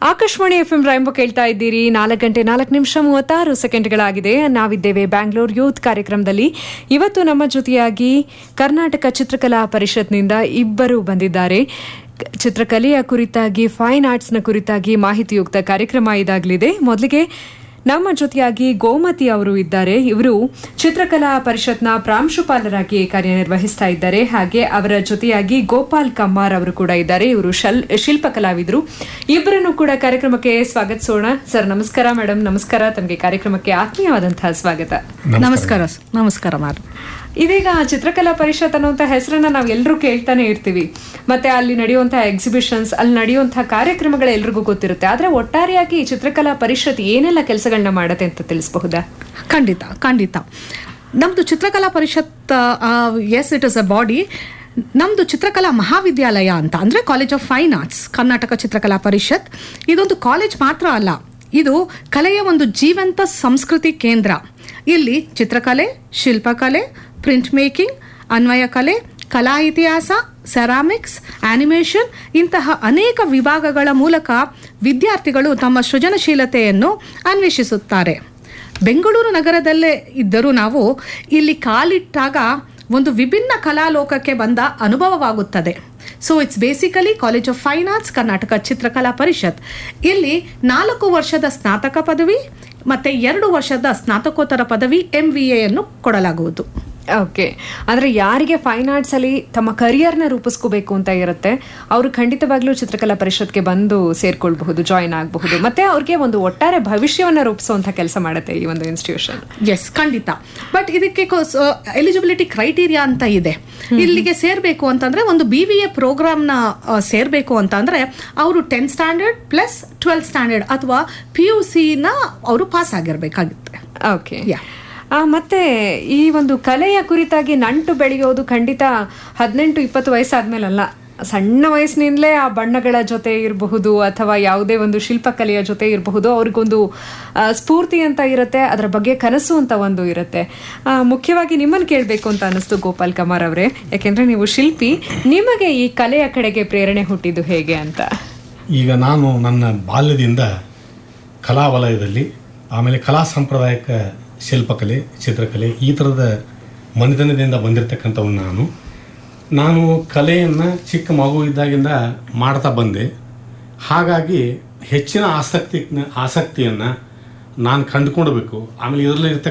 Akashvani F M rainbow ಕೇಳ್ತಾ ಇದ್ದೀರಿ ನಾಲ್ಕು ಗಂಟೆ ನಾಲ್ಕು ನಿಮಿಷ ಮೂವತ್ತಾರು ಸೆಕೆಂಡ್ಗಳಾಗಿದೆ ನಾವಿದ್ದೇವೆ ಬ್ಯಾಂಗ್ಳೂರ್ ಯೂತ್ ಕಾರ್ಯಕ್ರಮದಲ್ಲಿ ಇವತ್ತು ನಮ್ಮ ಜೊತೆಯಾಗಿ ಕರ್ನಾಟಕ ಚಿತ್ರಕಲಾ ಪರಿಷತ್ನಿಂದ ಇಬ್ಬರು ಬಂದಿದ್ದಾರೆ ಕ- ಚಿತ್ರಕಲೆಯ ಕುರಿತಾಗಿ ಫೈನ್ ಆರ್ಟ್ಸ್ನ ಕುರಿತಾಗಿ ಮಾಹಿತಿಯುಕ್ತ ಕಾರ್ಯಕ್ರಮ ಇದಾಗಲಿದೆ ಮೊದಲಿಗೆ ನಮ್ಮ ಜೊತೆಯಾಗಿ ಗೋಮತಿ ಅವರು ಇದ್ದಾರೆ ಇವರು ಚಿತ್ರಕಲಾ ಪರಿಷತ್ನ ಪ್ರಾಂಶುಪಾಲರಾಗಿ ಕಾರ್ಯನಿರ್ವಹಿಸ್ತಾ ಇದ್ದಾರೆ ಹಾಗೆ ಅವರ ಜೊತೆಯಾಗಿ ಗೋಪಾಲ್ ಕಮ್ಮಾರ್ ಅವರು ಕೂಡ ಇದ್ದಾರೆ ಇವರು ಶಲ್ ಶಿಲ್ಪ ಕಲಾವಿದರು ಇಬ್ಬರನ್ನು ಕೂಡ ಕಾರ್ಯಕ್ರಮಕ್ಕೆ ಸ್ವಾಗತಿಸೋಣ ಸರ್ ನಮಸ್ಕಾರ ಮೇಡಮ್ ನಮಸ್ಕಾರ ತಮಗೆ ಕಾರ್ಯಕ್ರಮಕ್ಕೆ ಆತ್ಮೀಯವಾದಂತಹ ಸ್ವಾಗತ ನಮಸ್ಕಾರ ನಮಸ್ಕಾರ ಮಾರು ಇದೀಗ ಚಿತ್ರಕಲಾ ಪರಿಷತ್ ಅನ್ನುವಂಥ ಹೆಸರನ್ನ ನಾವು ಎಲ್ಲರೂ ಕೇಳ್ತಾನೆ ಇರ್ತೀವಿ ಮತ್ತೆ ಅಲ್ಲಿ ನಡೆಯುವಂತಹ ಎಕ್ಸಿಬಿಷನ್ಸ್ ಅಲ್ಲಿ ನಡೆಯುವಂತಹ ಕಾರ್ಯಕ್ರಮಗಳು ಎಲ್ರಿಗೂ ಗೊತ್ತಿರುತ್ತೆ ಆದ್ರೆ ಒಟ್ಟಾರೆಯಾಗಿ ಈ ಚಿತ್ರಕಲಾ ಪರಿಷತ್ ಏನೆಲ್ಲ ಕೆಲಸಗಳನ್ನ ಮಾಡತ್ತೆ ಅಂತ ತಿಳಿಸಬಹುದಾ ಖಂಡಿತ ಖಂಡಿತ ನಮ್ದು Chitrakala Parishath yes it is a body ನಮ್ದು ಚಿತ್ರಕಲಾ ಮಹಾವಿದ್ಯಾಲಯ ಅಂತ ಅಂದ್ರೆ college of fine arts Karnataka Chitrakala Parishath ಇದೊಂದು ಕಾಲೇಜ್ ಮಾತ್ರ ಅಲ್ಲ ಇದು ಕಲೆಯ ಒಂದು ಜೀವಂತ ಸಂಸ್ಕೃತಿ ಕೇಂದ್ರ ಇಲ್ಲಿ ಚಿತ್ರಕಲೆ ಶಿಲ್ಪಕಲೆ ಪ್ರಿಂಟ್ ಮೇಕಿಂಗ್ ಅನ್ವಯ ಕಲೆ ಕಲಾ ಇತಿಹಾಸ ಸೆರಾಮಿಕ್ಸ್ ಆನಿಮೇಷನ್ ಇಂತಹ ಅನೇಕ ವಿಭಾಗಗಳ ಮೂಲಕ ವಿದ್ಯಾರ್ಥಿಗಳು ತಮ್ಮ ಸೃಜನಶೀಲತೆಯನ್ನು ಅನ್ವೇಷಿಸುತ್ತಾರೆ ಬೆಂಗಳೂರು ನಗರದಲ್ಲೇ ಇದ್ದರೂ ನಾವು ಇಲ್ಲಿ ಕಾಲಿಟ್ಟಾಗ ಒಂದು ವಿಭಿನ್ನ ಕಲಾಲೋಕಕ್ಕೆ ಬಂದ ಅನುಭವವಾಗುತ್ತದೆ so it's basically college of fine arts Karnataka Chitrakala Parishath ಇಲ್ಲಿ ನಾಲ್ಕು ವರ್ಷದ ಸ್ನಾತಕ ಪದವಿ ಮತ್ತೆ ಎರಡು ವರ್ಷದ ಸ್ನಾತಕೋತ್ತರ ಪದವಿ ಎಂ ವಿ ಎಯನ್ನು ಕೊಡಲಾಗುವುದು ಓಕೆ ಅಂದ್ರೆ ಯಾರಿಗೆ ಫೈನ್ ಆರ್ಟ್ಸ್ ಅಲ್ಲಿ ತಮ್ಮ ಕರಿಯರ್ನ ರೂಪಿಸ್ಕೋಬೇಕು ಅಂತ ಇರುತ್ತೆ ಅವರು ಖಂಡಿತವಾಗ್ಲೂ ಚಿತ್ರಕಲಾ ಪರಿಷತ್ಗೆ ಬಂದು ಸೇರ್ಕೊಳ್ಬಹುದು ಜಾಯಿನ್ ಆಗಬಹುದು ಮತ್ತೆ ಅವ್ರಿಗೆ ಒಂದು ಒಟ್ಟಾರೆ ಭವಿಷ್ಯವನ್ನ ರೂಪಿಸುವಂತ ಕೆಲಸ ಮಾಡುತ್ತೆ ಈ ಒಂದು ಇನ್ಸ್ಟಿಟ್ಯೂಷನ್ ಎಸ್ ಖಂಡಿತ ಬಟ್ ಇದಕ್ಕೆ ಎಲಿಜಿಬಿಲಿಟಿ ಕ್ರೈಟೀರಿಯಾ ಅಂತ ಇದೆ ಇಲ್ಲಿಗೆ ಸೇರ್ಬೇಕು ಅಂತಂದ್ರೆ ಒಂದು ಬಿ ವಿ ಎ ಪ್ರೋಗ್ರಾಮ್ನ ಸೇರ್ಬೇಕು ಅಂತ ಅಂದ್ರೆ ಅವರು tenth standard plus twelfth standard ಅಥವಾ ಪಿ ಯು ಸಿನ ಅವರು ಪಾಸ್ ಆಗಿರ್ಬೇಕಾಗುತ್ತೆ ಓಕೆ Yeah. ಆ, ಮತ್ತೆ ಈ ಒಂದು ಕಲೆಯ ಕುರಿತಾಗಿ ನಂಟು ಬೆಳೆಯೋದು ಖಂಡಿತ ಹದಿನೆಂಟು ಇಪ್ಪತ್ತು ವಯಸ್ಸಾದ್ಮೇಲಲ್ಲ ಸಣ್ಣ ವಯಸ್ಸಿನಿಂದಲೇ ಆ ಬಣ್ಣಗಳ ಜೊತೆ ಇರಬಹುದು ಅಥವಾ ಯಾವುದೇ ಒಂದು ಶಿಲ್ಪಕಲೆಯ ಜೊತೆ ಇರಬಹುದು ಅವ್ರಿಗೊಂದು ಆ, ಸ್ಫೂರ್ತಿ ಅಂತ ಇರುತ್ತೆ ಅದರ ಬಗ್ಗೆ ಕನಸು ಅಂತ ಒಂದು ಇರುತ್ತೆ ಆ, ಮುಖ್ಯವಾಗಿ ನಿಮ್ಮನ್ನು ಕೇಳಬೇಕು ಅಂತ ಅನಿಸ್ತು ಗೋಪಾಲ್ ಕಮಾರ್ ಅವರೇ ಯಾಕೆಂದ್ರೆ ನೀವು ಶಿಲ್ಪಿ ನಿಮಗೆ ಈ ಕಲೆಯ ಕಡೆಗೆ ಪ್ರೇರಣೆ ಹುಟ್ಟಿದ್ದು ಹೇಗೆ ಅಂತ ಈಗ ನಾನು ನನ್ನ ಬಾಲ್ಯದಿಂದ ಕಲಾ ವಲಯದಲ್ಲಿ ಆಮೇಲೆ ಕಲಾ ಸಾಂಪ್ರದಾಯಿಕ ಶಿಲ್ಪಕಲೆ ಚಿತ್ರಕಲೆ ಈ ಥರದ ಮನೆತನದಿಂದ ಬಂದಿರತಕ್ಕಂಥವ್ನು ನಾನು ನಾನು ಕಲೆಯನ್ನು ಚಿಕ್ಕ ಮಗು ಇದ್ದಾಗಿಂದ ಮಾಡ್ತಾ ಬಂದೆ ಹಾಗಾಗಿ ಹೆಚ್ಚಿನ ಆಸಕ್ತಿ ಆಸಕ್ತಿಯನ್ನು ನಾನು ಕಂಡುಕೊಳ್ಬೇಕು ಆಮೇಲೆ ಇದರಲ್ಲಿ